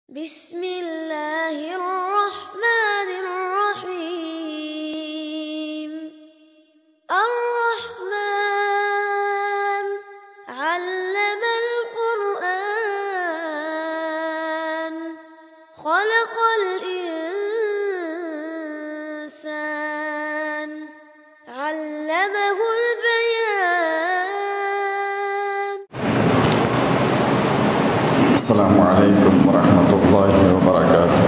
بسم الله الرحمن الرحيم الرحمن علم القرآن خلق الإنسان علمه البيان السلام عليكم ورحمة الله وبركاته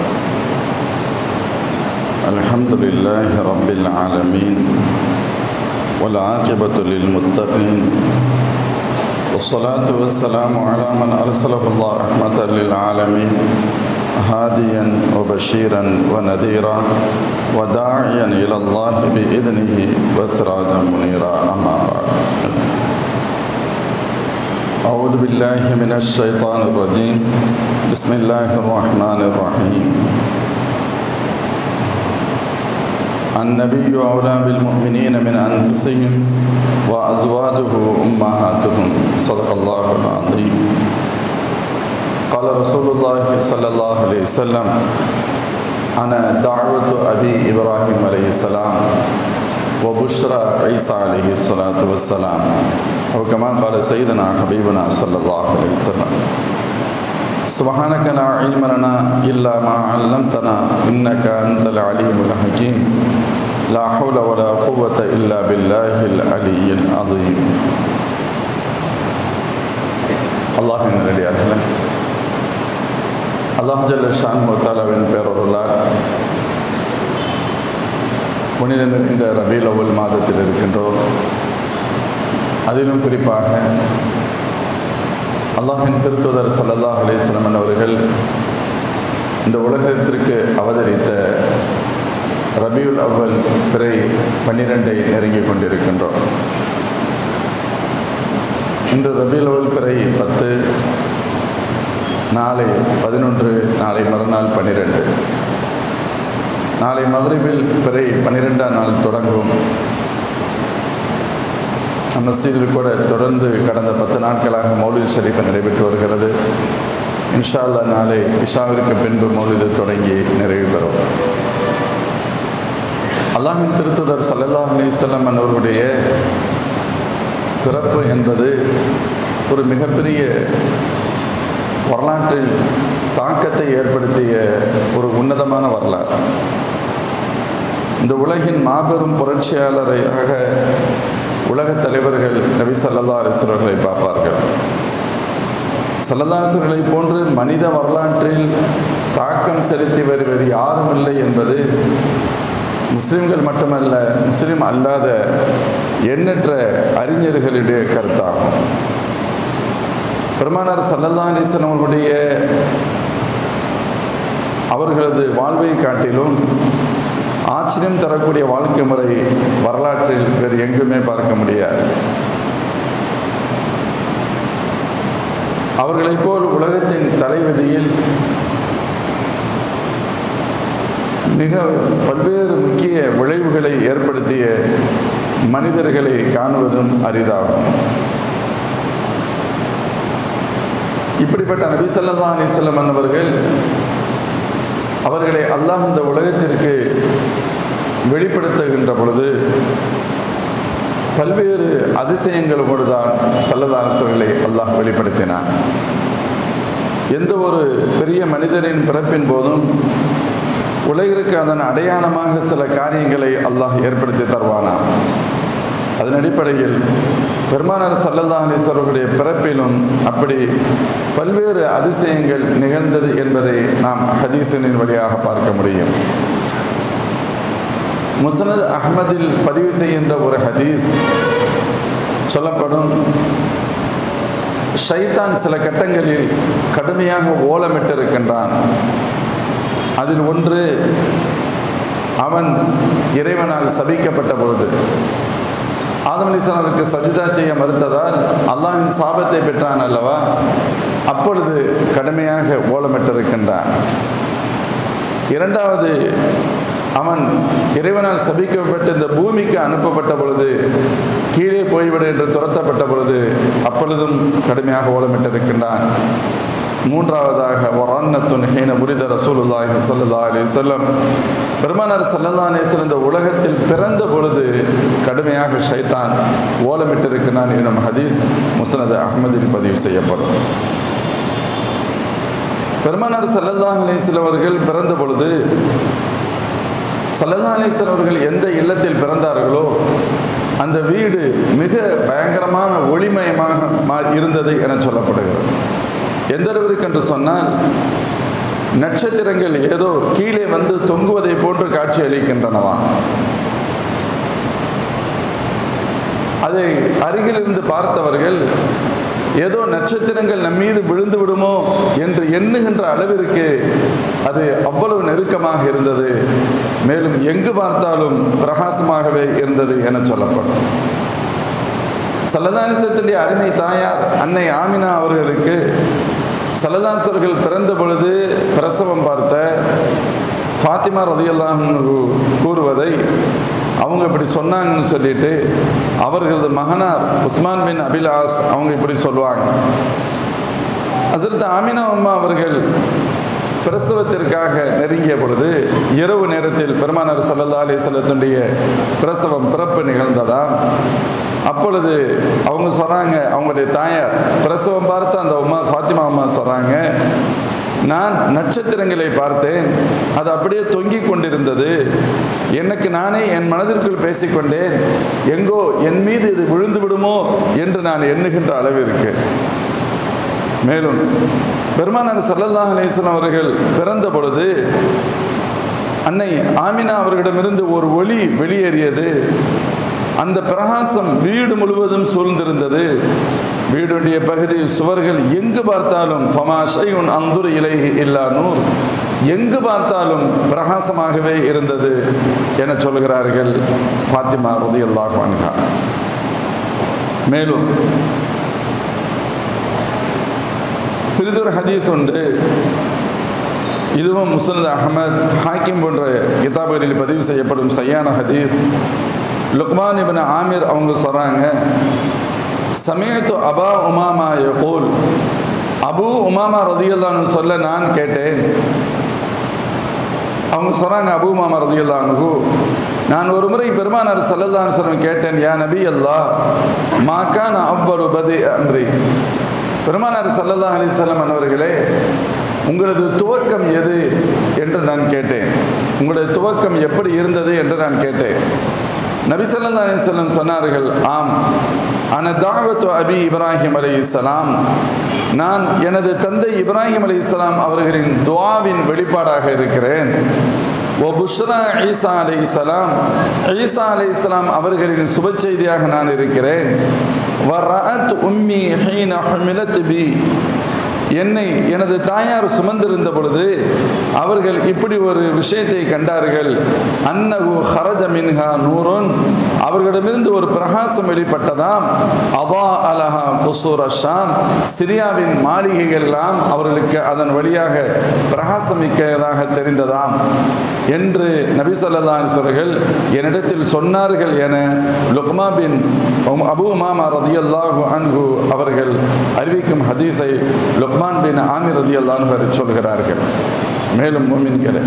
الحمد لله رب العالمين والعاقبة للمتقين والصلاة والسلام على من أرسله الله رحمة للعالمين هاديا وبشيرا ونذيرا وداعيا إلى الله بإذنه وسراجا منيرا أما بعد أعوذ بالله من الشيطان الرجيم بسم الله الرحمن الرحيم النبي أولى بالمؤمنين من أنفسهم وأزواجه أمهاتهم صدق الله العظيم قال رسول الله صلى الله عليه وسلم أنا دعوة أبي إبراهيم عليه السلام وبشرى عيسى عليه الصلاة والسلام أو كما قال سيدنا حبيبنا صلى الله عليه وسلم سبحانك لا علم لنا إلا ما علمتنا إنك أنت العليم الحكيم لا حول ولا قوة إلا بالله العلي العظيم الله நல்லடியார்களே அல்லாஹ் ஜல்ல ஷான் தாலாவின் பேரொருளால் புனித நிறைந்த ரபீல் அவ்வல் மாதத்தில் இருக்கின்றோம் அதிலும் குறிப்பாக அல்லாஹின் திருத்துதர் சல்லல்லாஹ் அலிஸ்லமன் அவர்கள் இந்த உலகத்திற்கு அவதரித்த ரபியுல் அவ்வல் பிறை பன்னிரெண்டை நெருங்கி கொண்டிருக்கின்றோம் இன்று ரபியுல் அவ்வல் பிறை பத்து நாளை பதினொன்று நாளை மறுநாள் பன்னிரெண்டு நாளை மதுரைவில் பிறை பன்னிரெண்டாம் நாள் தொடங்கும் மஸ்ஜிதில் கூட தொடர்ந்து கடந்த பத்து நாட்களாக மௌலித் ஷரீஃபை நடைபெற்று வருகிறது இன்ஷா அல்லா நாளை இஷாவிற்கு பின்பு மௌலிது தொடங்கி நிறைவு பெறும் அல்லாஹின் திருத்துதர் சல்லல்லா அலிசல்லம் அவர்களுடைய பிறப்பு என்பது ஒரு மிகப்பெரிய வரலாற்றில் தாக்கத்தை ஏற்படுத்திய ஒரு உன்னதமான வரலாறு இந்த உலகின் மாபெரும் புரட்சியாளராக உலகத் தலைவர்கள் நபி சல்லா அலிஸ்வர்களை பார்ப்பார்கள் சல்லல்லா அலிஸ்வர்களை போன்று மனித வரலாற்றில் தாக்கம் செலுத்தி வருவது யாரும் இல்லை என்பது முஸ்லிம்கள் மட்டுமல்ல முஸ்லிம் அல்லாத எண்ணற்ற அறிஞர்களுடைய கருத்தாகும் பெருமானார் சல்லல்லா அலிஸ்வன் அவர்களுடைய அவர்களது வாழ்வை காட்டிலும் ஆச்சரியம் தரக்கூடிய வாழ்க்கை முறை வரலாற்றில் வேறு எங்குமே பார்க்க முடியாது அவர்களைப் போல் உலகத்தின் தலைவிதியில் மிக பல்வேறு முக்கிய விளைவுகளை ஏற்படுத்திய மனிதர்களை காணுவதும் அரிதாகும் இப்படிப்பட்ட நபிசல்லா அலிசல்லம் அவர்கள் அவர்களை அல்லாஹ் இந்த உலகத்திற்கு வெளிப்படுத்துகின்ற பொழுது பல்வேறு அதிசயங்களோடு தான் சல்லதாசர்களை அல்லாஹ் வெளிப்படுத்தினான் எந்த ஒரு பெரிய மனிதரின் பிறப்பின் போதும் உலகிற்கு அதன் அடையாளமாக சில காரியங்களை அல்லாஹ் ஏற்படுத்தி தருவானா அதன் அடிப்படையில் பெருமானார் சல்லல்லா அலிஸ்வர்களுடைய பிறப்பிலும் அப்படி பல்வேறு அதிசயங்கள் நிகழ்ந்தது என்பதை நாம் ஹதீசனின் வழியாக பார்க்க முடியும் முசனத் அஹமதில் பதிவு செய்கின்ற ஒரு ஹதீஸ் சொல்லப்படும் ஷைத்தான் சில கட்டங்களில் கடுமையாக ஓலமிட்டிருக்கின்றான் அதில் ஒன்று அவன் இறைவனால் சபிக்கப்பட்ட பொழுது ஆதம் அலிஸ்லாமுக்கு சஜிதா செய்ய மறுத்ததால் அல்லாஹின் சாபத்தை பெற்றான் அல்லவா அப்பொழுது கடுமையாக ஓலமிட்டிருக்கின்றான் இரண்டாவது அவன் இறைவனால் சபிக்கப்பட்டு இந்த பூமிக்கு அனுப்பப்பட்ட பொழுது கீழே போய்விடு என்று துரத்தப்பட்ட பொழுது அப்பொழுதும் கடுமையாக ஓலமிட்டிருக்கின்றான் மூன்றாவதாக ஒரன்னத்துன் ஹீன புரித ரசூலுல்லாஹி ஸல்லல்லாஹு அலைஹி வஸல்லம் பெருமானார் ஸல்லல்லாஹு அலைஹி வஸல்லம் இந்த உலகத்தில் பிறந்த பொழுது கடுமையாக ஷைத்தான் ஓலமிட்டிருக்கிறான் எனும் ஹதீஸ் முஸ்னத் அஹ்மதில் பதிவு செய்யப்படும் பெருமானார் ஸல்லல்லாஹு அலைஹி வஸல்லம் அவர்கள் பிறந்த பொழுது ஸல்லல்லாஹு அலைஹி வஸல்லம் அவர்கள் எந்த இல்லத்தில் பிறந்தார்களோ அந்த வீடு மிக பயங்கரமான ஒளிமயமாக மா- இருந்தது என சொல்லப்படுகிறது எந்த அளவிற்கு என்று சொன்னால் நட்சத்திரங்கள் ஏதோ கீழே வந்து தொங்குவதை போன்று காட்சி அளிக்கின்றனவா அதை அருகிலிருந்து பார்த்தவர்கள் ஏதோ நட்சத்திரங்கள் நம் மீது விழுந்து விடுமோ என்று எண்ணுகின்ற அளவிற்கு அது அவ்வளவு நெருக்கமாக இருந்தது மேலும் எங்கு பார்த்தாலும் பிரகாசமாகவே இருந்தது என சொல்லப்படும் சல்லதானிசத்துடைய அருமை தாயார் அன்னை ஆமினா அவர்களுக்கு சல்லதாசர்கள் பிறந்த பொழுது பிரசவம் பார்த்த ஃபாத்திமா ரதியல்லாம் கூறுவதை அவங்க இப்படி சொன்னாங்கன்னு சொல்லிட்டு அவர்களது மகனார் உஸ்மான் பின் அபிலாஸ் அவங்க இப்படி சொல்லுவாங்க ஹசரத் ஆமினா அம்மா அவர்கள் பிரசவத்திற்காக நெருங்கிய பொழுது இரவு நேரத்தில் பெருமானார் சல்லல்லா அலி செல்லத்துடைய பிரசவம் பிறப்பு நிகழ்ந்ததா அப்பொழுது அவங்க சொல்கிறாங்க அவங்களுடைய தாயார் பிரசவம் பார்த்து அந்த உமா ஃபாத்திமா அம்மா சொல்கிறாங்க நான் நட்சத்திரங்களை பார்த்தேன் அது அப்படியே தொங்கிக் கொண்டிருந்தது எனக்கு நானே என் மனதிற்குள் பேசிக்கொண்டேன் எங்கோ என் மீது இது விழுந்து விடுமோ என்று நான் எண்ணுகின்ற அளவிற்கு மேலும் பெருமானார் சல்லல்லாஹ் அலிஸ்லாம் அவர்கள் பிறந்த பொழுது அன்னை ஆமினா அவர்களிடமிருந்து ஒரு ஒளி வெளியேறியது அந்த பிரகாசம் வீடு முழுவதும் சூழ்ந்திருந்தது வீடுடைய பகுதி சுவர்கள் எங்கு பார்த்தாலும் ஃபமா ஷையுன் அந்துர் இலைஹி இல்லா நூர் எங்கு பார்த்தாலும் பிரகாசமாகவே இருந்தது என சொல்கிறார்கள் ஃபாத்திமா ரலியல்லாஹு அன்ஹா மேலும் பிரிதொரு ஹதீஸ் உண்டு இதுவும் முஸ்னத் அகமத் ஹாக்கிம் போன்ற கிதாபுகளில் பதிவு செய்யப்படும் சையான ஹதீஸ் லுக்மான் இப்னு ஆமிர் அவங்க சொல்கிறாங்க சமயத்து அபா உமாமா யகூல் அபு உமாமா ரதியுல்லான்னு சொல்ல நான் கேட்டேன் அவங்க சொல்கிறாங்க அபு உமாமா ரதியுல்லானு நான் ஒரு முறை பெருமானார் சல்லல்லாஹு சொல்லம் கேட்டேன் யா நபி அல்லாஹ் மாக்கான் அவ்வரு பதி அம்ரி பெருமானார் சல்லல்லாஹு அலைஹி வஸல்லம் அவர்களே உங்களது துவக்கம் எது என்று நான் கேட்டேன் உங்களது துவக்கம் எப்படி இருந்தது என்று நான் கேட்டேன் நபி ஸல்லல்லாஹு அலைஹி வஸல்லம் சொன்னார்கள் ஆம் அன தாவத்து அபி இப்ராஹிம் அலைஹிஸ்ஸலாம் நான் எனது தந்தை இப்ராஹிம் அலைஹிஸ்ஸலாம் அவர்களின் துஆவின் வெளிப்பாடாக இருக்கிறேன் ஓ புஷ்ரா ஈசா அலைஹிஸ்ஸலாம் ஈசா அலைஹிஸ்ஸலாம் அவர்களின் சுப செய்தியாக நான் இருக்கிறேன் வரஅத் உம்மி ஹீன ஹுமிலத் பி என்னை எனது தாயார் சுமந்திருந்த பொழுது அவர்கள் இப்படி ஒரு விஷயத்தை கண்டார்கள் அன்னகு ஹரஜ மின்ஹா நூறுன் அவர்களிடமிருந்து ஒரு பிரகாசம் வெளிப்பட்டதாம் அதா அலஹா குசூர் ஷாம் சிரியாவின் மாளிகைகள் எல்லாம் அவர்களுக்கு அதன் வழியாக பிரகாசமிக்கதாக தெரிந்ததாம் என்று நபி ஸல்லல்லாஹு அலைஹி அவர்கள் என்னிடத்தில் சொன்னார்கள் என லுக்மா பின் அபு உமாமா ரதியல்லாஹு அன்ஹு அவர்கள் அறிவிக்கும் ஹதீஸை லுக்மான் பின் ஆமிர் ரதியல்லாஹு அன்ஹு சொல்கிறார்கள் மேலும் மூமின்களே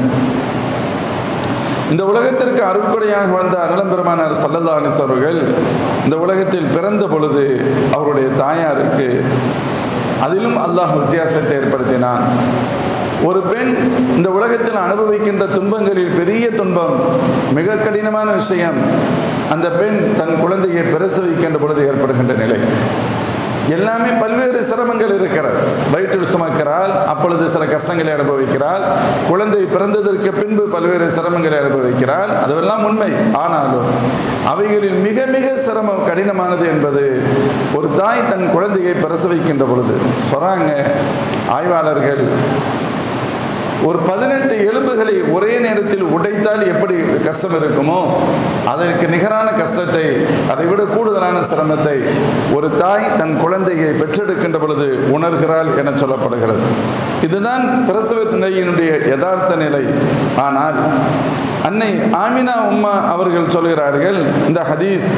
இந்த உலகத்திற்கு அருள்கொடையாக வந்த அருளம்பெருமானார் சல்லல்லா அலிஸ் அவர்கள் இந்த உலகத்தில் பிறந்த பொழுது அவருடைய தாயாருக்கு அதிலும் அல்லாஹ் வித்தியாசத்தை ஏற்படுத்தினான் ஒரு பெண் இந்த உலகத்தில் அனுபவிக்கின்ற துன்பங்களில் பெரிய துன்பம் மிக கடினமான விஷயம் அந்த பெண் தன் குழந்தையை பிரசவிக்கின்ற பொழுது ஏற்படுகின்ற நிலை எல்லாமே பல்வேறு சிரமங்கள் இருக்கிறது வயிற்றில் சுமக்கிறாள் அப்பொழுது சில கஷ்டங்களை அனுபவிக்கிறாள் குழந்தை பிறந்ததற்கு பின்பு பல்வேறு சிரமங்களை அனுபவிக்கிறாள் அதுவெல்லாம் உண்மை ஆனாலும் அவைகளில் மிக மிக சிரமம் கடினமானது என்பது ஒரு தாய் தன் குழந்தையை பிரசவிக்கின்ற பொழுது சொல்றாங்க ஆய்வாளர்கள் ஒரு பதினெட்டு எலும்புகளை ஒரே நேரத்தில் உடைத்தால் எப்படி கஷ்டம் இருக்குமோ அதற்கு நிகரான கஷ்டத்தை அதை விட கூடுதலான சிரமத்தை ஒரு தாய் தன் குழந்தையை பெற்றெடுக்கின்ற பொழுது உணர்கிறாள் என சொல்லப்படுகிறது இதுதான் பிரசவ நிலையினுடைய யதார்த்த நிலை ஆனால் அன்னை ஆமினா உம்மா அவர்கள் சொல்கிறார்கள் இந்த ஹதீஸ்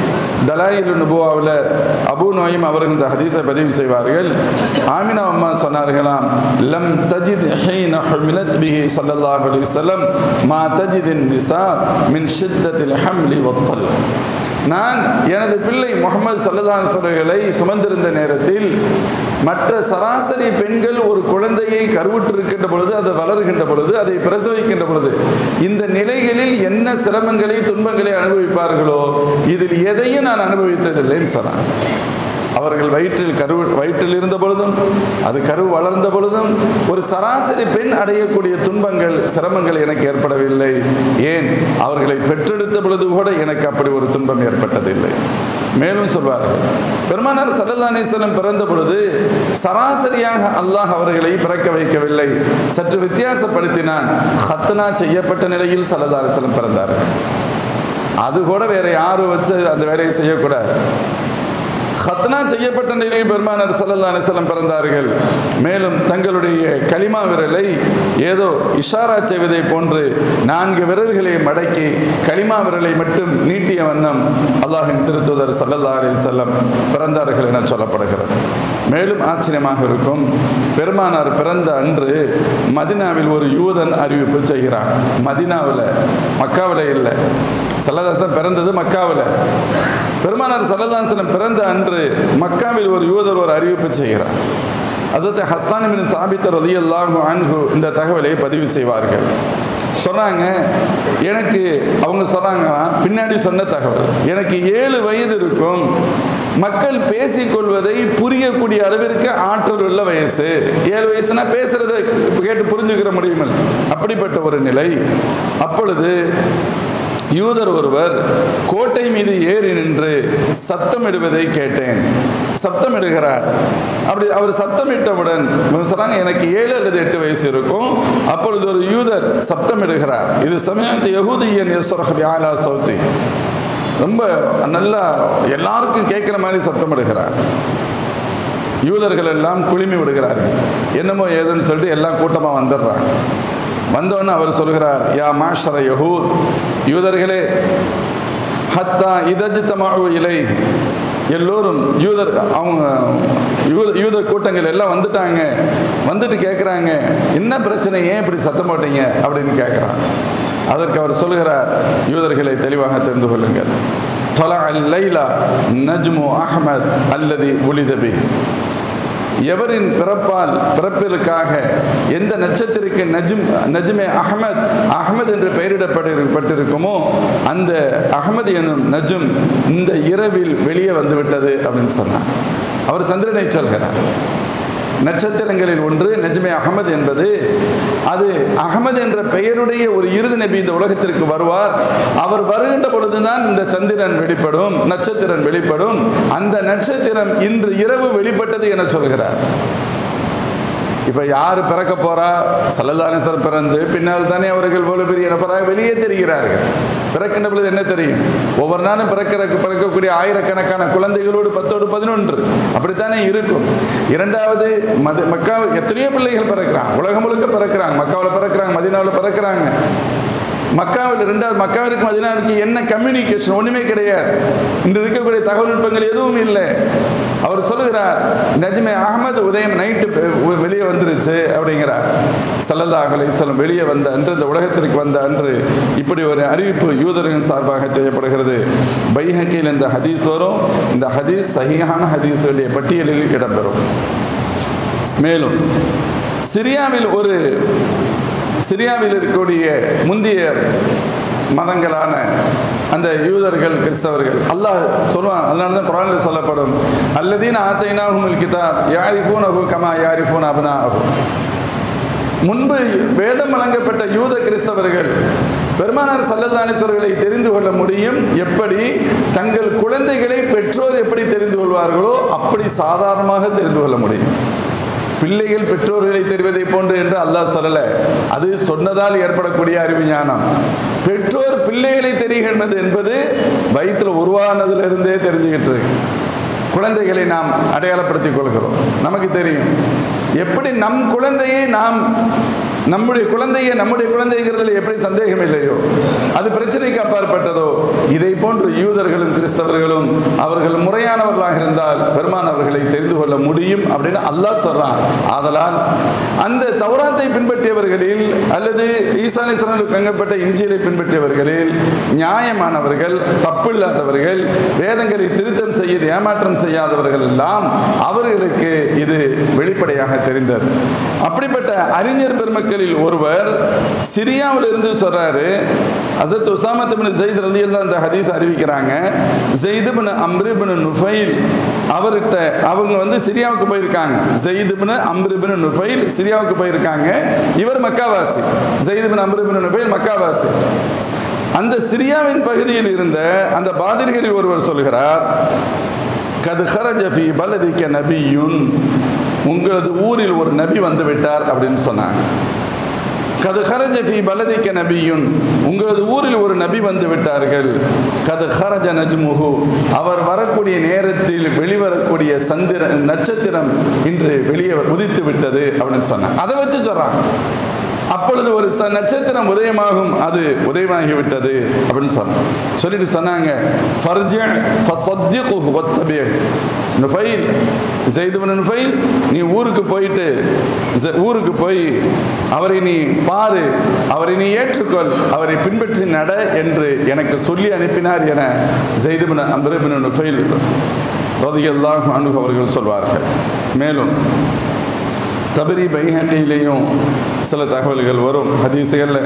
தலாயில் நுபுவாவில் அபு நோயும் அவர்கள் இந்த ஹதீஸை பதிவு செய்வார்கள் ஆமினா அம்மா சொன்னார்களாம் லம் தஜித் ஹீன ஹுமிலத் பிஹி ஸல்லல்லாஹு அலைஹி வஸல்லம் மா தஜிதின் நிசா மின் ஷித்தத்தில் ஹம்லி வத்தல் நான் எனது பிள்ளை முகமது சல்லதான் அவர்களை சுமந்திருந்த நேரத்தில் மற்ற சராசரி பெண்கள் ஒரு குழந்தையை கருவுற்றிருக்கின்ற பொழுது அது வளர்கின்ற பொழுது அதை பிரசவிக்கின்ற பொழுது இந்த நிலைகளில் என்ன சிரமங்களை துன்பங்களை அனுபவிப்பார்களோ இதில் எதையும் நான் அனுபவித்ததில்லைன்னு சொன்னான் அவர்கள் வயிற்றில் கரு வயிற்றில் இருந்த பொழுதும் அது கரு வளர்ந்த பொழுதும் ஒரு சராசரி பெண் அடையக்கூடிய துன்பங்கள் சிரமங்கள் எனக்கு ஏற்படவில்லை ஏன் அவர்களை பெற்றெடுத்த பொழுது கூட எனக்கு அப்படி ஒரு துன்பம் ஏற்பட்டதில்லை மேலும் சொல்வார்கள் பெருமானார் சல்லதானேஸ்வரம் பிறந்த பொழுது சராசரியாக அல்லாஹ் அவர்களை பிறக்க வைக்கவில்லை சற்று வித்தியாசப்படுத்தினான் ஹத்னா செய்யப்பட்ட நிலையில் சல்லதானேஸ்வரம் பிறந்தார்கள் அது கூட வேற யாரும் வச்சு அந்த வேலையை செய்யக்கூடாது ஹத்னா செய்யப்பட்ட நிலையில் பெருமானார் சல்லல்லா அலிஸ்லம் பிறந்தார்கள் மேலும் தங்களுடைய கலிமா விரலை ஏதோ இஷாரா செய்வதை போன்று நான்கு விரல்களை மடக்கி கலிமா விரலை மட்டும் நீட்டிய வண்ணம் அல்லாஹின் திருத்துதர் சல்லல்லா அலிசல்லம் பிறந்தார்கள் என சொல்லப்படுகிறது மேலும் ஆச்சரியமாக இருக்கும் பெருமானார் பிறந்த அன்று மதினாவில் ஒரு யூதன் அறிவிப்பு செய்கிறார் மதினாவில் மக்காவில் இல்லை சல்லதாசன் பிறந்தது மக்காவில் பெருமானார் சல்லதாசனம் பிறந்த அன்று மக்காவில் ஒரு யூதர் ஒரு அறிவிப்பு செய்கிறார் அசத்து ஹஸ்தான் பின் சாபித்தர் ரலியல்லாஹு அன்ஹு இந்த தகவலை பதிவு செய்வார்கள் சொன்னாங்க எனக்கு அவங்க சொன்னாங்க பின்னாடி சொன்ன தகவல் எனக்கு ஏழு வயது இருக்கும் மக்கள் பேசிக்கொள்வதை புரியக்கூடிய அளவிற்கு ஆற்றல் உள்ள வயசு ஏழு வயசுனா பேசுறத கேட்டு புரிஞ்சுக்கிற முடியுமல் அப்படிப்பட்ட ஒரு நிலை அப்பொழுது யூதர் ஒருவர் கோட்டை மீது ஏறி நின்று சத்தமிடுவதை கேட்டேன் சத்தமிடுகிறார் அப்படி அவர் சத்தமிட்டவுடன் இவங்க சொன்னாங்க எனக்கு ஏழு அல்லது எட்டு வயசு இருக்கும் அப்பொழுது ஒரு யூதர் சத்தமிடுகிறார் இது சமயத்து யகுதியன் யஸ்வரஹபி ஆலா சௌத்தி ரொம்ப நல்லா எல்லாருக்கும் கேட்குற மாதிரி சத்தமிடுகிறார் யூதர்கள் எல்லாம் குழுமி விடுகிறார்கள் என்னமோ ஏதுன்னு சொல்லிட்டு எல்லாம் கூட்டமாக வந்துடுறாங்க வந்தோன்னு அவர் சொல்கிறார் யா மாஷர யஹூத் யூதர்களே ஹத்தா இதஜித்தமாவு இலை எல்லோரும் யூதர் அவங்க யூத யூத கூட்டங்கள் எல்லாம் வந்துட்டாங்க வந்துட்டு கேட்குறாங்க என்ன பிரச்சனை ஏன் இப்படி சத்தம் போட்டீங்க அப்படின்னு கேட்குறான் அதற்கு அவர் சொல்கிறார் யூதர்களை தெளிவாக தெரிந்து கொள்ளுங்கள் தொலா லைலா நஜ்மு அஹ்மத் அல்லது உலிதபி எவரின் பிறப்பால் பிறப்பிற்காக எந்த நட்சத்திரக்கு நஜும் நஜுமே அகமத் அகமது என்று பெயரிடப்பட்டிருக்குமோ அந்த அகமது என்னும் நஜும் இந்த இரவில் வெளியே வந்துவிட்டது அப்படின்னு சொன்னார் அவர் சந்திரனை சொல்கிறார் நட்சத்திரங்களில் ஒன்று நஜ்மே அகமது என்பது அது அகமது என்ற பெயருடைய ஒரு இறுதி நபி இந்த உலகத்திற்கு வருவார் அவர் வருகின்ற பொழுதுதான் இந்த சந்திரன் வெளிப்படும் நட்சத்திரன் வெளிப்படும் அந்த நட்சத்திரம் இன்று இரவு வெளிப்பட்டது என சொல்கிறார் இப்ப யார் பிறக்க போறா சல்லதானேசர் பிறந்து பின்னால் தானே அவர்கள் இவ்வளவு பெரிய நபராக வெளியே தெரிகிறார்கள் பிறக்கின்ற பொழுது என்ன தெரியும் ஒவ்வொரு நாளும் பிறக்கிற பிறக்கக்கூடிய ஆயிரக்கணக்கான குழந்தைகளோடு பத்தோடு பதினொன்று அப்படித்தானே இருக்கும் இரண்டாவது மது மக்காவில் எத்தனையோ பிள்ளைகள் பிறக்கிறாங்க உலகம் முழுக்க பிறக்கிறாங்க மக்காவில் பிறக்கிறாங்க மதினாவில் பிறக்கிறாங்க மக்காவில் ரெண்டாவது மக்காவிற்கு மதினாவிற்கு என்ன கம்யூனிகேஷன் ஒன்றுமே கிடையாது இன்று இருக்கக்கூடிய தகவல் நுட்பங்கள் எதுவும் இல்லை அவர் சொல்லுகிறார் நஜ்மே அகமது உதயம் நைட்டு வெளியே வந்துருச்சு அப்படிங்கிறார் சல்லல்லா அலையம் வெளியே வந்த அன்று இந்த உலகத்திற்கு வந்த அன்று இப்படி ஒரு அறிவிப்பு யூதர்களின் சார்பாக செய்யப்படுகிறது பைஹக்கில் இந்த ஹதீஸ் வரும் இந்த ஹதீஸ் சகியான ஹதீஸுடைய பட்டியலில் இடம்பெறும் மேலும் சிரியாவில் ஒரு சிரியாவில் இருக்கக்கூடிய முந்தைய மதங்களான அந்த யூதர்கள் கிறிஸ்தவர்கள் அல்லாஹ் சொல்லுவான் அதனால தான் குரானில் சொல்லப்படும் அல்லதீன் ஆத்தைனாஹுமுல் கிதாப் யாரிஃபூனஹு கமா யாரிஃபூன் அபனாஹு முன்பு வேதம் வழங்கப்பட்ட யூத கிறிஸ்தவர்கள் பெருமானார் சல்லதானேஸ்வர்களை தெரிந்து கொள்ள முடியும் எப்படி தங்கள் குழந்தைகளை பெற்றோர் எப்படி தெரிந்து கொள்வார்களோ அப்படி சாதாரணமாக தெரிந்து கொள்ள முடியும் பிள்ளைகள் பெற்றோர்களை தெரிவதை போன்று என்று அல்லாஹ் சொல்லல அது சொன்னதால் ஏற்படக்கூடிய அறிவு ஞானம் பெற்றோர் பிள்ளைகளை தெரிகின்றது என்பது வயிற்றில் உருவானதிலிருந்தே தெரிஞ்சுக்கிட்டு இருக்கு குழந்தைகளை நாம் அடையாளப்படுத்திக் கொள்கிறோம் நமக்கு தெரியும் எப்படி நம் குழந்தையை நாம் நம்முடைய குழந்தையை நம்முடைய குழந்தைங்கிறதுல எப்படி சந்தேகம் இல்லையோ அது பிரச்சனைக்கு அப்பாற்பட்டதோ இதை போன்று யூதர்களும் கிறிஸ்தவர்களும் அவர்கள் முறையானவர்களாக இருந்தால் பெருமான் அவர்களை தெரிந்து கொள்ள முடியும் அப்படின்னு அல்லாஹ் சொல்றான் ஆதலால் அந்த தௌராத்தை பின்பற்றியவர்களில் அல்லது ஈசானேஸ்வரனுக்கு கங்கப்பட்ட இஞ்சியலை பின்பற்றியவர்களில் நியாயமானவர்கள் தப்பில்லாதவர்கள் வேதங்களை திருத்தம் செய்ய ஏமாற்றம் செய்யாதவர்கள் எல்லாம் அவர்களுக்கு இது வெளிப்படையாக தெரிந்தது அப்படிப்பட்ட அறிஞர் பெருமக்களில் ஒருவர் சிரியாவில் இருந்து சொல்றாரு அசத் உசாமத் பின் ஜெயித் ரலியல்லாஹு அந்த ஹதீஸ் அறிவிக்கிறாங்க ஜெயித் பின் அம்ரு பின் நுஃபைல் அவர்கிட்ட அவங்க வந்து சிரியாவுக்கு போயிருக்காங்க ஜெயித் பின் அம்ரு பின் நுஃபைல் சிரியாவுக்கு போயிருக்காங்க இவர் மக்காவாசி ஜெயித் பின் அம்ரு பின் நுஃபைல் மக்காவாசி அந்த சிரியாவின் பகுதியில் இருந்த அந்த பாதிரிகளில் ஒருவர் சொல்கிறார் கது ஹரஜ ஃபி பலதிக்க நபியுன் உங்களது ஊரில் ஒரு நபி வந்து விட்டார் அப்படின்னு சொன்னாங்க கது ஹரஜ ஃபி பலதிக்க நபியுன் உங்களது ஊரில் ஒரு நபி வந்து விட்டார்கள் கது ஹரஜ நஜ்முஹு அவர் வரக்கூடிய நேரத்தில் வெளிவரக்கூடிய சந்திர நட்சத்திரம் இன்று வெளியே உதித்து விட்டது அப்படின்னு சொன்னாங்க அதை வச்சு சொல்றாங்க அப்பொழுது ஒரு ச நட்சத்திரம் உதயமாகும் அது உதயமாகிவிட்டது அப்படின்னு சொன்னாங்க சொல்லிட்டு சொன்னாங்க ஃபர்ஜ ஃபஸத்திகுஹு வத்தபி நுஃபைல் ஜெயித் பின் நுஃபைல் நீ ஊருக்கு போயிட்டு ஜ- ஊருக்கு போய் அவரை நீ பாரு அவரை நீ ஏற்றுக்கொள் அவரை பின்பற்றி நட என்று எனக்கு சொல்லி அனுப்பினார் என ஜெயித் பின் அம்ரு பின் நுஃபைல் ரதியல்லாஹு அன்ஹு அவர்கள் சொல்வார்கள் மேலும் தபரி பைஹகையிலையும் சில தகவல்கள் வரும் ஹதீசுகளில்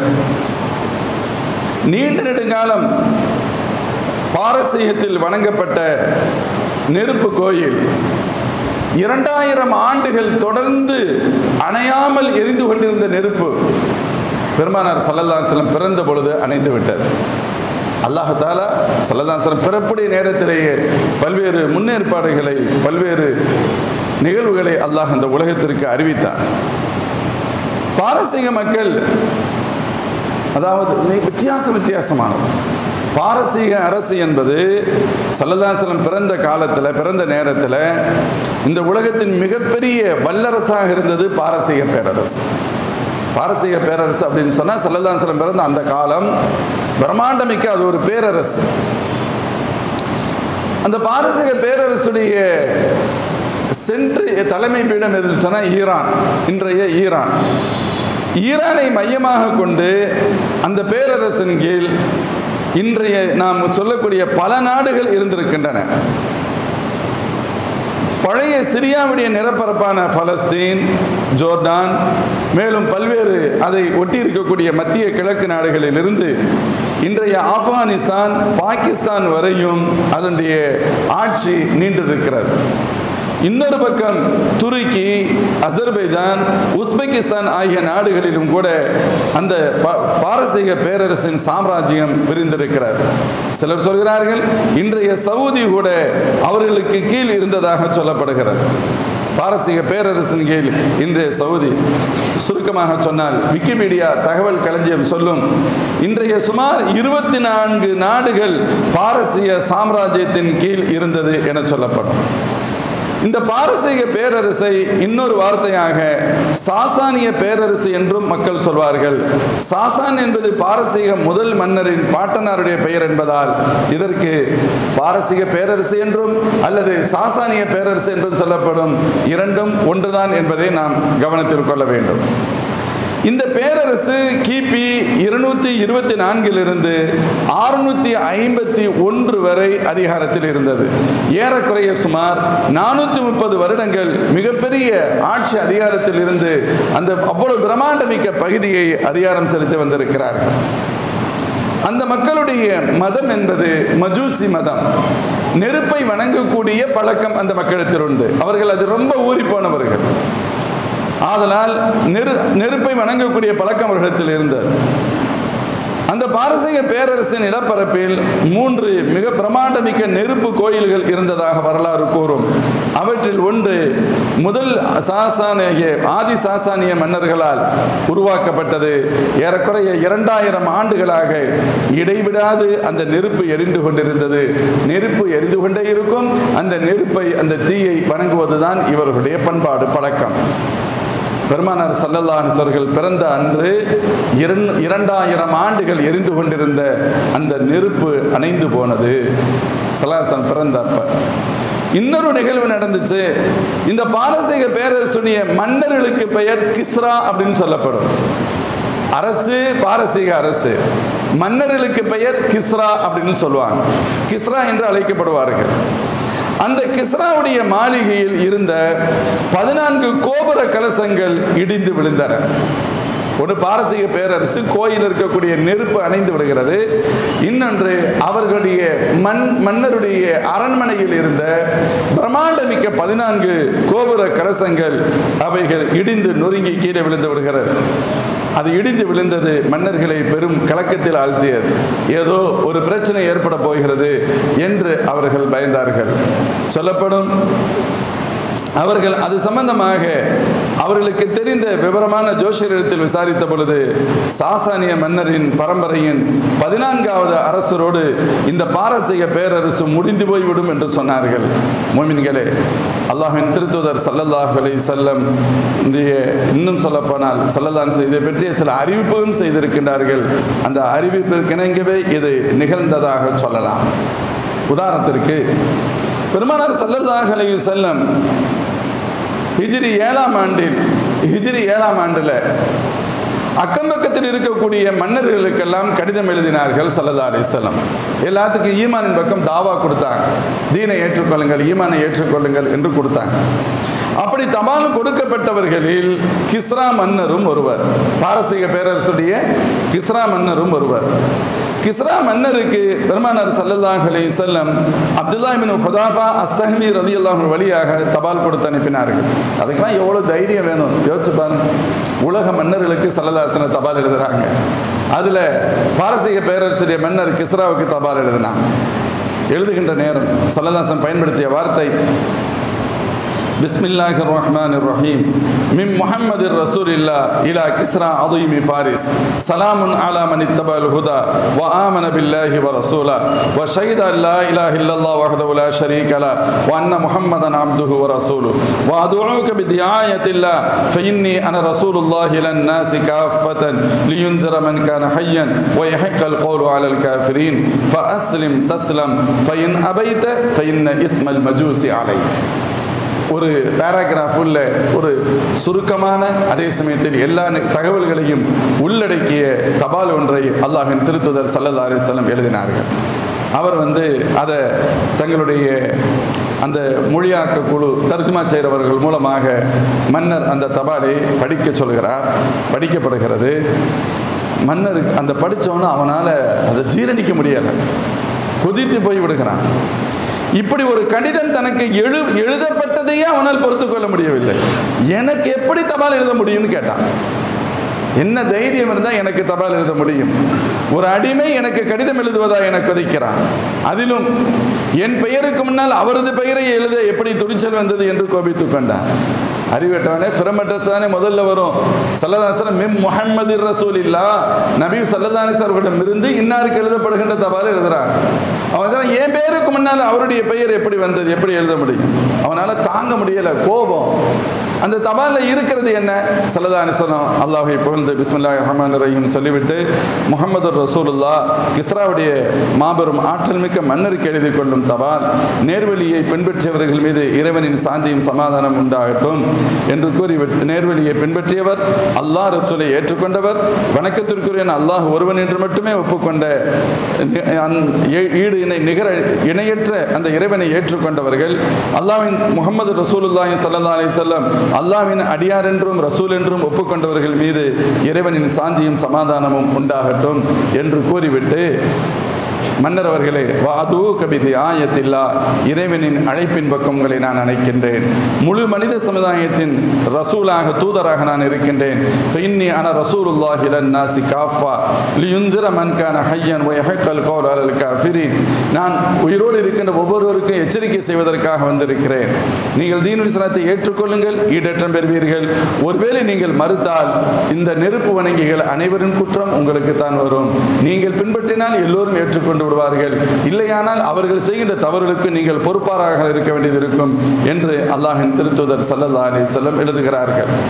நீண்ட நெடுங்காலம் பாரசீகத்தில் வணங்கப்பட்ட நெருப்பு கோயில் இரண்டாயிரம் ஆண்டுகள் தொடர்ந்து அணையாமல் எரிந்து கொண்டிருந்த நெருப்பு பெருமானார் சல்லல்லாஹலம் பிறந்த பொழுது அணைந்து விட்டது அல்லாஹாலா சல்லல்லாஹலம் பிறப்புடைய நேரத்திலேயே பல்வேறு முன்னேற்பாடுகளை பல்வேறு நிகழ்வுகளை அல்லாஹ் அந்த உலகத்திற்கு அறிவித்தார் பாரசீக மக்கள் அதாவது மிக வித்தியாசம் வித்தியாசமானது பாரசீக அரசு என்பது சல்லதாசலம் பிறந்த காலத்தில் பிறந்த நேரத்தில் இந்த உலகத்தின் மிகப்பெரிய வல்லரசாக இருந்தது பாரசீக பேரரசு பாரசீக பேரரசு அப்படின்னு சொன்னால் சல்லதாசலம் பிறந்த அந்த காலம் பிரம்மாண்டமிக்க அது ஒரு பேரரசு அந்த பாரசீக பேரரசுடைய சென்று தலைமை பீடம் எதுன்னு சொன்னால் ஈரான் இன்றைய ஈரான் ஈரானை மையமாக கொண்டு அந்த பேரரசின் கீழ் இன்றைய நாம் சொல்லக்கூடிய பல நாடுகள் இருந்திருக்கின்றன பழைய சிரியாவுடைய நிலப்பரப்பான பலஸ்தீன் ஜோர்டான் மேலும் பல்வேறு அதை ஒட்டி இருக்கக்கூடிய மத்திய கிழக்கு நாடுகளிலிருந்து இன்றைய ஆப்கானிஸ்தான் பாகிஸ்தான் வரையும் அதனுடைய ஆட்சி நீண்டிருக்கிறது இன்னொரு பக்கம் துருக்கி அசர்பைஜான் உஸ்பெகிஸ்தான் ஆகிய நாடுகளிலும் கூட அந்த பா- பாரசீக பேரரசின் சாம்ராஜ்யம் விரிந்திருக்கிறது சிலர் சொல்கிறார்கள் இன்றைய சவுதி கூட அவர்களுக்கு கீழ் இருந்ததாக சொல்லப்படுகிறது பாரசீக பேரரசின் கீழ் இன்றைய சவுதி சுருக்கமாக சொன்னால் விக்கிபீடியா தகவல் களஞ்சியம் சொல்லும் இன்றைய சுமார் இருபத்தி நான்கு நாடுகள் பாரசீக சாம்ராஜ்யத்தின் கீழ் இருந்தது என சொல்லப்படும் இந்த பாரசீக பேரரசை இன்னொரு வார்த்தையாக சாசானிய பேரரசு என்றும் மக்கள் சொல்வார்கள் சாசான் என்பது பாரசீக முதல் மன்னரின் பாட்டனாருடைய பெயர் என்பதால் இதற்கு பாரசீக பேரரசு என்றும் அல்லது சாசானிய பேரரசு என்றும் சொல்லப்படும் இரண்டும் ஒன்றுதான் என்பதை நாம் கவனத்தில் கொள்ள வேண்டும் இந்த பேரரசு கிபி இருநூத்தி இருபத்தி நான்கிலிருந்து அறுநூத்தி ஐம்பத்தி ஒன்று வரை அதிகாரத்தில் இருந்தது ஏறக்குறைய சுமார் நானூற்றி முப்பது வருடங்கள் மிகப்பெரிய ஆட்சி அதிகாரத்தில் இருந்து அந்த அவ்வளவு பிரம்மாண்டமிக்க பகுதியை அதிகாரம் செலுத்தி வந்திருக்கிறார்கள் அந்த மக்களுடைய மதம் என்பது மஜூசி மதம் நெருப்பை வணங்கக்கூடிய பழக்கம் அந்த மக்களிடத்தில் உண்டு அவர்கள் அது ரொம்ப ஊறி போனவர்கள் ஆதலால் நெரு நெருப்பை வணங்கக்கூடிய பழக்கம் அவர்களிடத்தில் இருந்தது அந்த பாரசீக பேரரசின் நிலப்பரப்பில் மூன்று மிக பிரமாண்டமிக்க நெருப்பு கோயில்கள் இருந்ததாக வரலாறு கூறும் அவற்றில் ஒன்று முதல் சாசானிய ஆதி சாசானிய மன்னர்களால் உருவாக்கப்பட்டது ஏறக்குறைய இரண்டாயிரம் ஆண்டுகளாக இடைவிடாது அந்த நெருப்பு எரிந்து கொண்டிருந்தது நெருப்பு எரிந்து கொண்டே இருக்கும் அந்த நெருப்பை அந்த தீயை வணங்குவதுதான் இவர்களுடைய பண்பாடு பழக்கம் பெருமானார் சல்லல்லாஹர்கள் பிறந்த அன்று இரண்- இரண்டாயிரம் ஆண்டுகள் எரிந்து கொண்டிருந்த அந்த நெருப்பு அணைந்து போனது சல்லாஹன் பிறந்த அப்ப இன்னொரு நிகழ்வு நடந்துச்சு இந்த பாரசீக பேரரசுடைய மன்னர்களுக்கு பெயர் கிஸ்ரா அப்படின்னு சொல்லப்படும் அரசு பாரசீக அரசு மன்னர்களுக்கு பெயர் கிஸ்ரா அப்படின்னு சொல்லுவாங்க கிஸ்ரா என்று அழைக்கப்படுவார்கள் அந்த கிஸ்ராவுடைய மாளிகையில் இருந்த பதினான்கு கோபுர கலசங்கள் இடிந்து விழுந்தன ஒரு பாரசீக பேரரசு கோயில் இருக்கக்கூடிய நெருப்பு அணைந்து விடுகிறது இன்னொன்று அவர்களுடைய மண் மன்னருடைய அரண்மனையில் இருந்த பிரம்மாண்டமிக்க பதினான்கு கோபுர கலசங்கள் அவைகள் இடிந்து நொறுங்கி கீழே விழுந்து விடுகிறது அது இடிந்து விழுந்தது மன்னர்களை பெரும் கலக்கத்தில் ஆழ்த்தியது ஏதோ ஒரு பிரச்சனை ஏற்பட போகிறது என்று அவர்கள் பயந்தார்கள் சொல்லப்படும் அவர்கள் அது சம்பந்தமாக அவர்களுக்கு தெரிந்த விவரமான ஜோஷியரிடத்தில் விசாரித்த பொழுது சாசானிய மன்னரின் பரம்பரையின் பதினான்காவது அரசரோடு இந்த பாரசீக பேரரசு முடிந்து போய்விடும் என்று சொன்னார்கள் மோமின்களே அல்லாஹின் திருத்துதர் சல்லல்லாஹ் அலை செல்லம் இன்னும் சொல்லப்போனால் சல்லல்லான் இதை பற்றிய சில அறிவிப்புகளும் செய்திருக்கின்றார்கள் அந்த அறிவிப்பிற்கிணங்கவே இது நிகழ்ந்ததாக சொல்லலாம் உதாரணத்திற்கு பெருமானார் சல்லல்லாஹ் அலைஹி செல்லம் ஹிஜ்ரி ஏழாம் ஆண்டில் ஹிஜ்ரி ஏழாம் ஆண்டில் அக்கம்பக்கத்தில் இருக்கக்கூடிய மன்னர்களுக்கெல்லாம் கடிதம் எழுதினார்கள் சல்லல்லா அலிசல்லாம் எல்லாத்துக்கும் ஈமானின் பக்கம் தாவா கொடுத்தாங்க தீனை ஏற்றுக்கொள்ளுங்கள் ஈமானை ஏற்றுக்கொள்ளுங்கள் என்று கொடுத்தாங்க அப்படி தபால் கொடுக்கப்பட்டவர்களில் கிஸ்ரா மன்னரும் ஒருவர் பாரசீக பேரரசுடைய கிஸ்ரா மன்னரும் ஒருவர் கிஸ்ரா மன்னருக்கு பெருமானார் சல்லல்லாஹ் அலைஹி செல்லம் அப்துல்லா இபின் ஹுதாஃபா அஸ்ஸஹமி ரலியல்லாஹு வழியாக தபால் கொடுத்து அனுப்பினார்கள் அதுக்கெல்லாம் எவ்வளோ தைரியம் வேணும் யோசிச்சு பாருங்க உலக மன்னர்களுக்கு சல்லல்லாசன தபால் எழுதுறாங்க அதில் பாரசீக பேரரசுடைய மன்னர் கிஸ்ராவுக்கு தபால் எழுதினாங்க எழுதுகின்ற நேரம் சல்லதாசன் பயன்படுத்திய வார்த்தை بسم الله الرحمن الرحيم من محمد رسول الله إلى كسرى عظيم فارس سلام على من اتبع الهدى وآمن بالله ورسوله وشهد أن لا إله إلا الله وحده لا شريك له وأن محمدا عبده ورسوله وأدعوك بدعاية الله فإني أنا رسول الله إلى الناس كافة لينذر من كان حيا ويحق القول على الكافرين فأسلم تسلم فإن أبيت فإن إثم المجوس عليك ஒரு பேராகிராஃப் உள்ள ஒரு சுருக்கமான அதே சமயத்தில் எல்லா நி- தகவல்களையும் உள்ளடக்கிய தபால் ஒன்றை அல்லாஹின் திருத்துதர் சல்லல்லா அலிஸ்லம் எழுதினார்கள் அவர் வந்து அதை தங்களுடைய அந்த மொழியாக்க குழு தர்ஜுமா செய்கிறவர்கள் மூலமாக மன்னர் அந்த தபாலை படிக்க சொல்கிறார் படிக்கப்படுகிறது மன்னருக்கு அந்த படித்தவொன்னே அவனால் அதை ஜீரணிக்க முடியலை கொதித்து போய் விடுகிறான் இப்படி ஒரு கடிதம் தனக்கு எழு எழுதப்பட்டதையே அவனால் பொறுத்துக் கொள்ள முடியவில்லை எனக்கு எப்படி தபால் எழுத முடியும்னு கேட்டான் என்ன தைரியம் இருந்தால் எனக்கு தபால் எழுத முடியும் ஒரு அடிமை எனக்கு கடிதம் எழுதுவதா என கொதிக்கிறான் அதிலும் என் பெயருக்கு முன்னால் அவரது பெயரை எழுத எப்படி துணிச்சல் வந்தது என்று கோபித்துக் கொண்டான் அறிவிட்டவனே ஃபிரம் அட்ரஸ் தானே முதல்ல வரும் சல்லதாசர் மிம் முஹம்மது ரசூல் இல்லா நபி சல்லதானிஸ் அவர்களிடம் இருந்து இன்னாருக்கு எழுதப்படுகின்ற தபால் எழுதுறான் அவன் சொல்றான், என் பேருக்கு முன்னால் அவருடைய பெயர் எப்படி வந்தது எப்படி எழுத முடியும் அவனால தாங்க முடியல கோபம் அந்த தபாலில் இருக்கிறது என்ன சல்லதானி சொன்னோம் அல்லாஹை புகழ்ந்து பிஸ்மில்லா ரஹ்மான் ரஹீம் சொல்லிவிட்டு முகமது ரசூலுல்லா கிஸ்ராவுடைய மாபெரும் ஆற்றல் மிக்க மன்னருக்கு எழுதி கொள்ளும் தபால் நேர்வழியை பின்பற்றியவர்கள் மீது இறைவனின் சாந்தியும் சமாதானம் உண்டாகட்டும் என்று கூறி நேர்வழியை பின்பற்றியவர் அல்லாஹ் ரசூலை ஏற்றுக்கொண்டவர் வணக்கத்திற்குரிய அல்லாஹ் ஒருவன் என்று மட்டுமே ஒப்புக்கொண்ட நி- அந்த ஈ- ஈடு இணை நிகர இணையற்ற அந்த இறைவனை ஏற்றுக்கொண்டவர்கள் அல்லாஹ்வின் முகமது ரசூலுல்லாஹி ஸல்லல்லாஹு அலைஹி வஸல்லம் அல்லாஹ்வின் அடியார் என்றும் ரசூல் என்றும் ஒப்புக்கொண்டவர்கள் மீது இறைவனின் சாந்தியும் சமாதானமும் உண்டாகட்டும் என்று கூறிவிட்டு மன்னர் அவர்களே வாது கபிதி ஆயத்தில்லா இறைவனின் அழைப்பின் பக்கம் உங்களை நான் அழைக்கின்றேன் முழு மனித சமுதாயத்தின் ரசூலாக தூதராக நான் இருக்கின்றேன் ஃபைன்னி அன ரசூலுல்லாஹி லன் நாசி காஃபா லியுந்திர மன் கான ஹய்யன் வ யஹக்கல் கௌல் அலல் காஃபிரின் நான் உயிரோடு இருக்கின்ற ஒவ்வொருவருக்கும் எச்சரிக்கை செய்வதற்காக வந்திருக்கிறேன் நீங்கள் தீனுல் இஸ்லாத்தை ஏற்றுக்கொள்ளுங்கள் ஈடேற்றம் பெறுவீர்கள் ஒருவேளை நீங்கள் மறுத்தால் இந்த நெருப்பு வணங்கிகள் அனைவரின் குற்றம் உங்களுக்கு தான் வரும் நீங்கள் பின்பற்றினால் எல்லோரும் ஏற்றுக்கொண்டு விடுவார்கள் இல்லையானால் அவர்கள் செய்கின்ற தவறுகளுக்கு நீங்கள் பொறுப்பாளராக இருக்க வேண்டியது இருக்கும் என்று அல்லாஹின் திருத்துதர் சல்லல்லா அலி செல்லம் எழுதுகிறார்கள்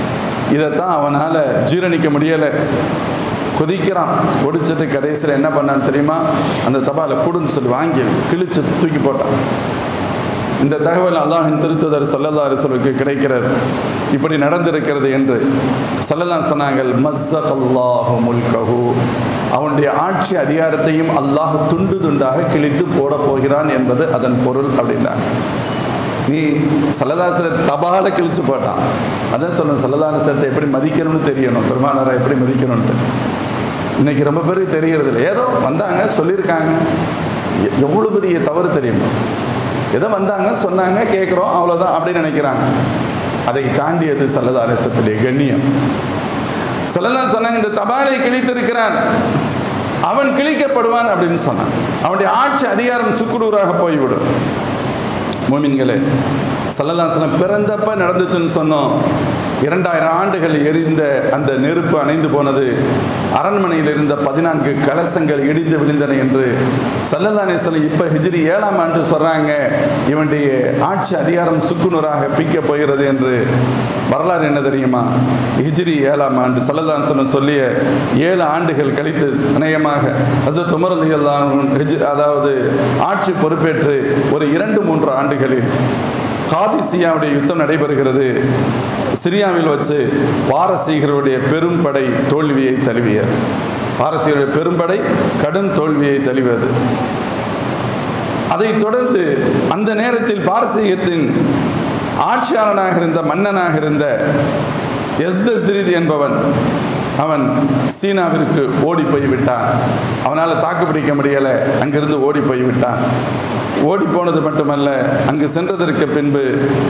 இதைத்தான் அவனால் ஜீரணிக்க முடியலை கொதிக்கிறான் கொதிச்சிட்டு கடைசியில் என்ன பண்ணான்னு தெரியுமா அந்த தபாலை கொடுன்னு சொல்லி வாங்கி கிழிச்சு தூக்கி போட்டான் இந்த தகவல் அல்லாஹின் திருத்துதர் சல்லல்லா அலிஸ்வலுக்கு கிடைக்கிறது இப்படி நடந்திருக்கிறது என்று சல்லதான் சொன்னாங்கள் மஸ்ஸக் அல்லாஹு முல்கஹு அவனுடைய ஆட்சி அதிகாரத்தையும் அல்லாஹ் துண்டு துண்டாக கிழித்து போட போகிறான் என்பது அதன் பொருள் அப்படின்னாங்க நீ சல்லதாசரை தபால கிழிச்சு போட்டான் அதான் சொல்லணும் சல்லதாசரத்தை எப்படி மதிக்கணும்னு தெரியணும் பெருமானாரை எப்படி மதிக்கணும்ன்ட்டு இன்னைக்கு ரொம்ப பேருக்கு தெரியறது இல்லை ஏதோ வந்தாங்க சொல்லியிருக்காங்க எ- எவ்வளவு பெரிய தவறு தெரியுமா ஏதோ வந்தாங்க சொன்னாங்க கேட்குறோம் அவ்வளோதான் அப்படின்னு நினைக்கிறாங்க அதை தாண்டியது சல்லதா அலிசத்திலே கண்ணியம் சல்லதான் சொன்னாங்க இந்த தபாலை கிழித்திருக்கிறான் அவன் கிழிக்கப்படுவான் அப்படின்னு சொன்னான் அவனுடைய ஆட்சி அதிகாரம் சுக்குநூறாக போய்விடும் மோமின்களே சல்லல்லாசனம் பிறந்தப்ப நடந்துச்சுன்னு சொன்னோம் இரண்டாயிரம் ஆண்டுகள் எரிந்த அந்த நெருப்பு அணைந்து போனது அரண்மனையில் இருந்த பதினான்கு கலசங்கள் இடிந்து விழுந்தன என்று சல்லல்லாசலம் இப்போ ஹிஜ்ரி ஏழாம் ஆண்டு சொல்கிறாங்க இவனுடைய ஆட்சி அதிகாரம் சுக்குநூறாக பிக்க போகிறது என்று வரலாறு என்ன தெரியுமா ஹிஜ்ரி ஏழாம் ஆண்டு சல்லல்லாசனம் சொல்லிய ஏழு ஆண்டுகள் கழித்து அநேகமாக ஹசரத் உமர் அலி அதாவது ஆட்சி பொறுப்பேற்று ஒரு இரண்டு மூன்று ஆண்டுகளில் காதிசியாவுடைய யுத்தம் நடைபெறுகிறது சிரியாவில் வச்சு பாரசீகருடைய பெரும் படை தோல்வியை தழுவியது பாரசீகருடைய பெரும்படை கடும் தோல்வியை தழுவியது அதைத் தொடர்ந்து அந்த நேரத்தில் பாரசீகத்தின் ஆட்சியாளனாக இருந்த மன்னனாக இருந்த எஸ்தஸ்ரித் என்பவன் அவன் சீனாவிற்கு ஓடி போய் விட்டான் அவனால் தாக்கு பிடிக்க முடியலை அங்கிருந்து ஓடி போய் விட்டான் ஓடி போனது மட்டுமல்ல அங்கு சென்றதற்கு பின்பு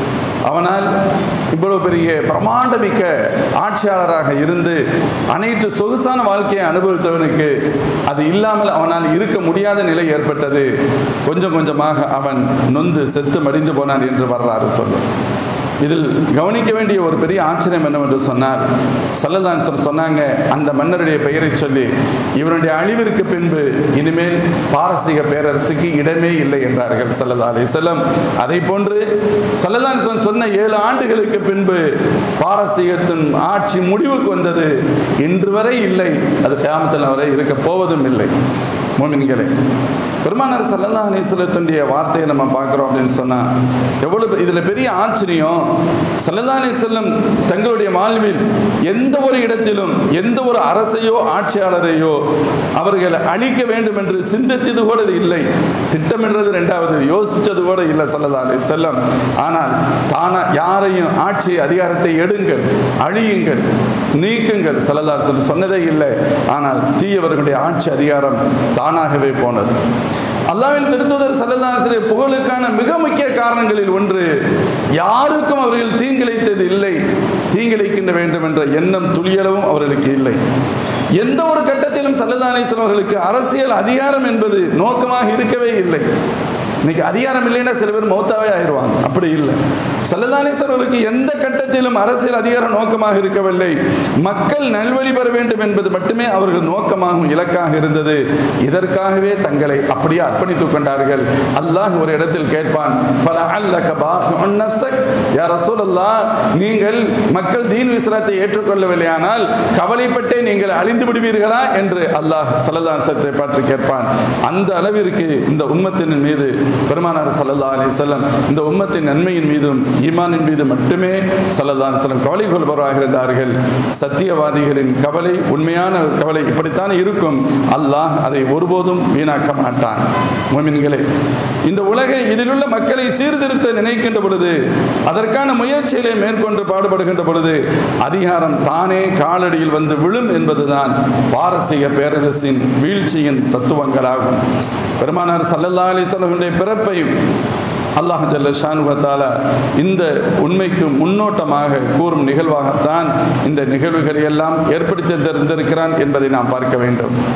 அவனால் இவ்வளவு பெரிய பிரமாண்டமிக்க ஆட்சியாளராக இருந்து அனைத்து சொகுசான வாழ்க்கையை அனுபவித்தவனுக்கு அது இல்லாமல் அவனால் இருக்க முடியாத நிலை ஏற்பட்டது கொஞ்சம் கொஞ்சமாக அவன் நொந்து செத்து மடிந்து போனான் என்று வரலாறு சொல்லும் இதில் கவனிக்க வேண்டிய ஒரு பெரிய ஆச்சரியம் என்னவென்று சொன்னால் சல்லதான் சொன்னாங்க அந்த மன்னருடைய பெயரை சொல்லி இவருடைய அழிவிற்கு பின்பு இனிமேல் பாரசீக பேரரசுக்கு இடமே இல்லை என்றார்கள் சல்லதா அலை செல்லம் அதை போன்று சல்லதான் சொன்ன ஏழு ஆண்டுகளுக்கு பின்பு பாரசீகத்தின் ஆட்சி முடிவுக்கு வந்தது இன்று வரை இல்லை அது கியாமத்தில் வரை இருக்க போவதும் இல்லை மோமின்களே பெருமானார் சல்லல்லா அலிஸ்லத்துடைய வார்த்தையை நம்ம பார்க்குறோம் அப்படின்னு சொன்னால் எவ்வளவு இதில் பெரிய ஆச்சரியம் சல்லல்லா அலிஸ்லம் தங்களுடைய வாழ்வில் எந்த ஒரு இடத்திலும் எந்த ஒரு அரசையோ ஆட்சியாளரையோ அவர்கள் அழிக்க வேண்டும் என்று சிந்தித்தது கூட இல்லை திட்டமிடுறது ரெண்டாவது யோசித்தது கூட இல்லை சல்லல்லா அலி செல்லம் ஆனால் தானா யாரையும் ஆட்சி அதிகாரத்தை எடுங்கள் அழியுங்கள் நீக்குங்கள் சல்லல்லா செல்லம் சொன்னதே இல்லை ஆனால் தீயவர்களுடைய ஆட்சி அதிகாரம் தானாகவே போனது அல்லாவின் திருத்துதர் சல்லல்லாசிரிய புகழுக்கான மிக முக்கிய காரணங்களில் ஒன்று யாருக்கும் அவர்கள் தீங்கிழைத்தது இல்லை தீங்கிழைக்கின்ற வேண்டும் என்ற எண்ணம் துளியளவும் அவர்களுக்கு இல்லை எந்த ஒரு கட்டத்திலும் சல்லல்லாசன் அவர்களுக்கு அரசியல் அதிகாரம் என்பது நோக்கமாக இருக்கவே இல்லை இன்னைக்கு அதிகாரம் இல்லைன்னா சில பேர் மௌத்தாவே ஆயிடுவாங்க அப்படி இல்லை சல்லதானேஸ்வரருக்கு எந்த கட்டத்திலும் அரசியல் அதிகாரம் நோக்கமாக இருக்கவில்லை மக்கள் நல்வழி பெற வேண்டும் என்பது மட்டுமே அவர்கள் நோக்கமாகவும் இலக்காக இருந்தது இதற்காகவே தங்களை அப்படியே அர்ப்பணித்துக் கொண்டார்கள் அல்லாஹ் ஒரு இடத்தில் கேட்பான் "ஃபலஅல்லக பாஹிஉன் நஃப்ஸக்." யா ரசூலல்லாஹ், நீங்கள் மக்கள் தீன் விஸ்ராத்தை ஏற்றுக்கொள்ளவில்லையானால் கவலைப்பட்டே நீங்கள் அழிந்து விடுவீர்களா என்று அல்லாஹ் சல்லதாசத்தை பற்றி கேட்பான் அந்த அளவிற்கு இந்த உம்மத்தின் மீது பெருமானார் சல்லல்லா அலி செல்லம் இந்த உம்மத்தின் நன்மையின் மீதும் ஈமானின் மீது மட்டுமே சல்லல்லா செல்லம் கவலை கொள்பவராக இருந்தார்கள் சத்தியவாதிகளின் கவலை உண்மையான கவலை இப்படித்தான் இருக்கும் அல்லாஹ் அதை ஒருபோதும் வீணாக்க மாட்டான் மோமின்களே இந்த உலகை இதிலுள்ள மக்களை சீர்திருத்த நினைக்கின்ற பொழுது அதற்கான முயற்சிகளை மேற்கொண்டு பாடுபடுகின்ற பொழுது அதிகாரம் தானே காலடியில் வந்து விழும் என்பதுதான் பாரசீக பேரரசின் வீழ்ச்சியின் தத்துவங்களாகும் பெருமானார் சல்லல்லா அலிஸ்வனுடைய பிறப்பை அல்லாஹ் ஜல்ல ஷானுவத்தால இந்த உண்மைக்கு முன்னோட்டமாக கூறும் நிகழ்வாகத்தான் இந்த நிகழ்வுகளை எல்லாம் ஏற்படுத்தி தந்திருக்கிறான் என்பதை நாம் பார்க்க வேண்டும்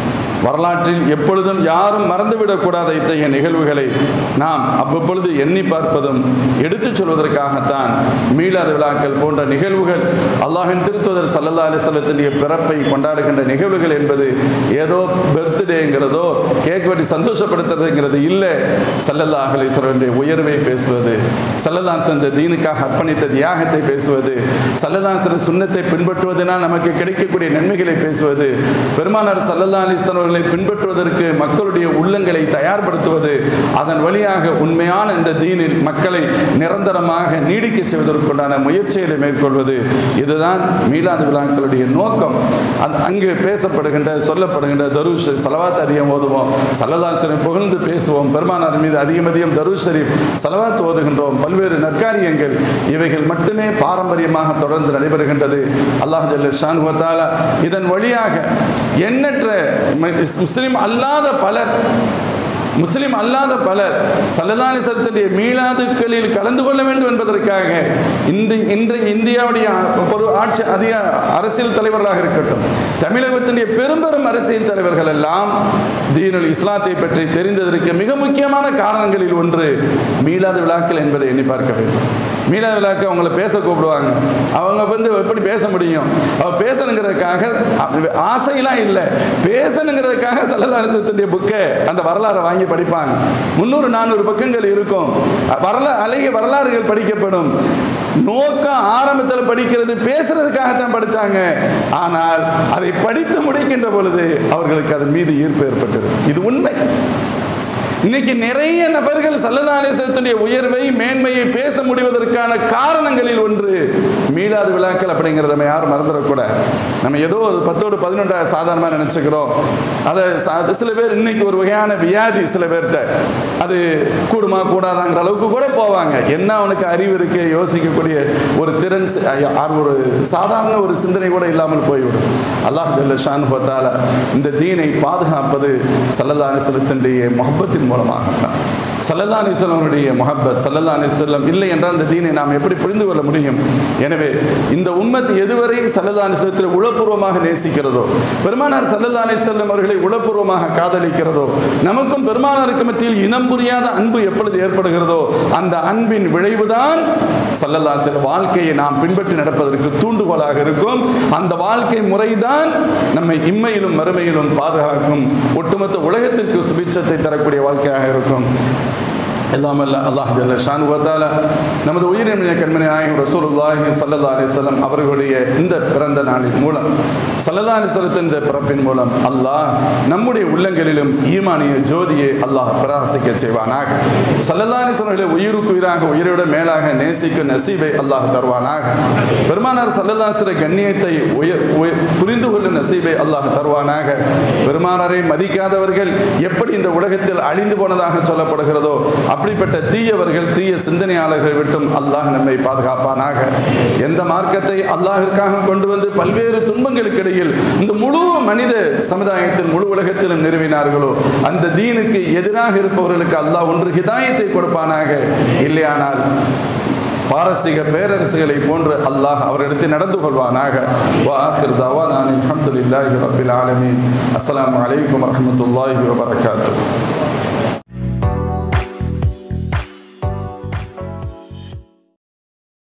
வரலாற்றில் எப்பொழுதும் யாரும் மறந்துவிடக்கூடாத இத்தகைய நிகழ்வுகளை நாம் அவ்வப்பொழுது எண்ணி பார்ப்பதும் எடுத்துச் சொல்வதற்காகத்தான் மீளாத விழாக்கள் போன்ற நிகழ்வுகள் அல்லாஹின் திருத்துவதர் சல்லல்லா அலிசல்லத்தினுடைய பிறப்பை கொண்டாடுகின்ற நிகழ்வுகள் என்பது ஏதோ பர்த்டேங்கிறதோ கேக் வெட்டி சந்தோஷப்படுத்துறதுங்கிறது இல்லை சல்லல்லா அலிஸ்வரனுடைய உயர்வை பேசுவது சல்லல்லாசன் இந்த தீனுக்காக அர்ப்பணித்த தியாகத்தை பேசுவது சல்லல்லாசன் சுண்ணத்தை பின்பற்றுவதனால் நமக்கு கிடைக்கக்கூடிய நன்மைகளை பேசுவது பெருமானார் சல்லல்லா அலிஸ்வன் அவர்களை பின்பற்றுவதற்கு மக்களுடைய உள்ளங்களை தயார்படுத்துவது அதன் வழியாக உண்மையான இந்த தீனில் மக்களை நிரந்தரமாக நீடிக்க செய்வதற்குண்டான முயற்சிகளை மேற்கொள்வது இதுதான் மீளாத விழாக்களுடைய நோக்கம் அது அங்கு பேசப்படுகின்ற சொல்லப்படுகின்ற தருஷ் சலவாத் அதிகம் ஓதுவோம் சல்லதாசனை புகழ்ந்து பேசுவோம் பெருமானார் மீது அதிகம் அதிகம் தருஷ் ஷரீப் சலவாத் ஓதுகின்றோம் பல்வேறு நற்காரியங்கள் இவைகள் மட்டுமே பாரம்பரியமாக தொடர்ந்து நடைபெறுகின்றது அல்லாஹ் ஜல்ல ஷானுவத்தால இதன் வழியாக எண்ணற்ற முஸ்லிம் அல்லாத பலர் முஸ்லிம் அல்லாத பலர் சல்லதானிசத்துடைய மீளாதுக்களில் கலந்து கொள்ள வேண்டும் என்பதற்காக இந்த இன்று இந்தியாவுடைய ஒரு ஆட்சி அதிக அரசியல் தலைவர்களாக இருக்கட்டும் தமிழகத்தினுடைய பெரும் பெரும் அரசியல் தலைவர்கள் எல்லாம் தீனுல் இஸ்லாத்தை பற்றி தெரிந்ததற்கு மிக முக்கியமான காரணங்களில் ஒன்று மீளாத விழாக்கள் என்பதை எண்ணி பார்க்க வேண்டும் மீளாத விழாக்கு அவங்கள பேச கூப்பிடுவாங்க அவங்க வந்து எப்படி பேச முடியும் அவ பேசணுங்கிறதுக்காக ஆசையெல்லாம் இல்லை பேசணுங்கிறதுக்காக சல்லதானிசத்துடைய புக்கை அந்த வரலாறை வாங்கி படிப்பாங்க முந்நூறு நானூறு பக்கங்கள் இருக்கும் வரலா அழகிய வரலாறுகள் படிக்கப்படும் நோக்கம் ஆரம்பத்தில் படிக்கிறது பேசுறதுக்காகத்தான் படித்தாங்க ஆனால் அதை படித்து முடிக்கின்ற பொழுது அவர்களுக்கு அதன் மீது ஈர்ப்பு ஏற்பட்டது இது உண்மை இன்னைக்கு நிறைய நபர்கள் சல்லதாலேசத்துடைய உயர்வை மேன்மையை பேச முடிவதற்கான காரணங்களில் ஒன்று மீளாது விழாக்கள் அப்படிங்கிறத நம்ம யாரும் மறந்துடக்கூடாது நம்ம ஏதோ ஒரு பத்தோடு பதினொன்றா சாதாரணமாக நினச்சிக்கிறோம் அதை சில பேர் இன்னைக்கு ஒரு வகையான வியாதி சில பேர்கிட்ட அது கூடுமா கூடாதாங்கிற அளவுக்கு கூட போவாங்க என்ன அவனுக்கு அறிவு இருக்கு யோசிக்கக்கூடிய ஒரு திறன் ஒரு சாதாரண ஒரு சிந்தனை கூட இல்லாமல் போய்விடும் அல்லாஹ் ஜல்ல ஷான் ஹோத்தால இந்த தீனை பாதுகாப்பது சல்லதானிசலத்தினுடைய முகப்பத்தின் மூலமாகத்தான் சல்லல்லா அலிஸ்வலமுடைய முகப்பத் சல்லல்லா அலிஸ்வல்லம் இல்லை என்றால் அந்த தீனை நாம் எப்படி புரிந்து கொள்ள முடியும் எனவே இந்த உம்மத் எதுவரை சல்லல்லா அலிஸ்வலத்தில் உளப்பூர்வமாக நேசிக்கிறதோ பெருமானார் சல்லல்லா அலிஸ்வல்லம் அவர்களை உளப்பூர்வமாக காதலிக்கிறதோ நமக்கும் பெருமானாருக்கு மத்தியில் இனம் புரியாத அன்பு எப்பொழுது ஏற்படுகிறதோ அந்த அன்பின் விளைவுதான் சல்லல்லா சில வாழ்க்கையை நாம் பின்பற்றி நடப்பதற்கு தூண்டுகோலாக இருக்கும் அந்த வாழ்க்கை முறைதான் நம்மை இம்மையிலும் மறுமையிலும் பாதுகாக்கும் ஒட்டுமொத்த உலகத்திற்கு சுபிச்சத்தை தரக்கூடிய வாழ்க்கையாக இருக்கும் எல்லாம் அல்ல அல்லாஹ் ஜல்ல ஷான் வத்தால நமது உயிரின கண்மணி நாயகம் ரசூலுல்லாஹி சல்லல்லா அலிஸ்லம் அவர்களுடைய இந்த பிறந்த நாளின் மூலம் சல்லல்லா அலிஸ்லத்தின் இந்த பிறப்பின் மூலம் அல்லாஹ் நம்முடைய உள்ளங்களிலும் ஈமானிய ஜோதியை அல்லாஹ் பிரகாசிக்க செய்வானாக சல்லல்லா அலிஸ்வர்களை உயிருக்கு உயிராக உயிரோட மேலாக நேசிக்கும் நசீபை அல்லாஹ் தருவானாக பெருமானார் சல்லல்லாசிர கண்ணியத்தை உயர் புரிந்து கொள்ளும் நசீபை அல்லாஹ் தருவானாக பெருமானாரை மதிக்காதவர்கள் எப்படி இந்த உலகத்தில் அழிந்து போனதாக சொல்லப்படுகிறதோ அப்படிப்பட்ட தீயவர்கள் தீய சிந்தனையாளர்கள் விட்டும் அல்லாஹ் நம்மை பாதுகாப்பானாக எந்த மார்க்கத்தை அல்லாஹிற்காக கொண்டு வந்து பல்வேறு துன்பங்களுக்கு இடையில் இந்த முழு மனித சமுதாயத்தின் முழு உலகத்திலும் நிறுவினார்களோ அந்த தீனுக்கு எதிராக இருப்பவர்களுக்கு அல்லாஹ் ஒன்று ஹிதாயத்தை கொடுப்பானாக இல்லையானால் பாரசீக பேரரசுகளை போன்று அல்லாஹ் அவரிடத்தில் நடந்து கொள்வானாக வாஹிர் தவானான் அல்ஹம்துலில்லாஹி ரப்பில் ஆலமீன் அஸ்ஸலாமு அலைக்கும் வரஹ்மத்துல்லாஹி வபரகாத்துஹு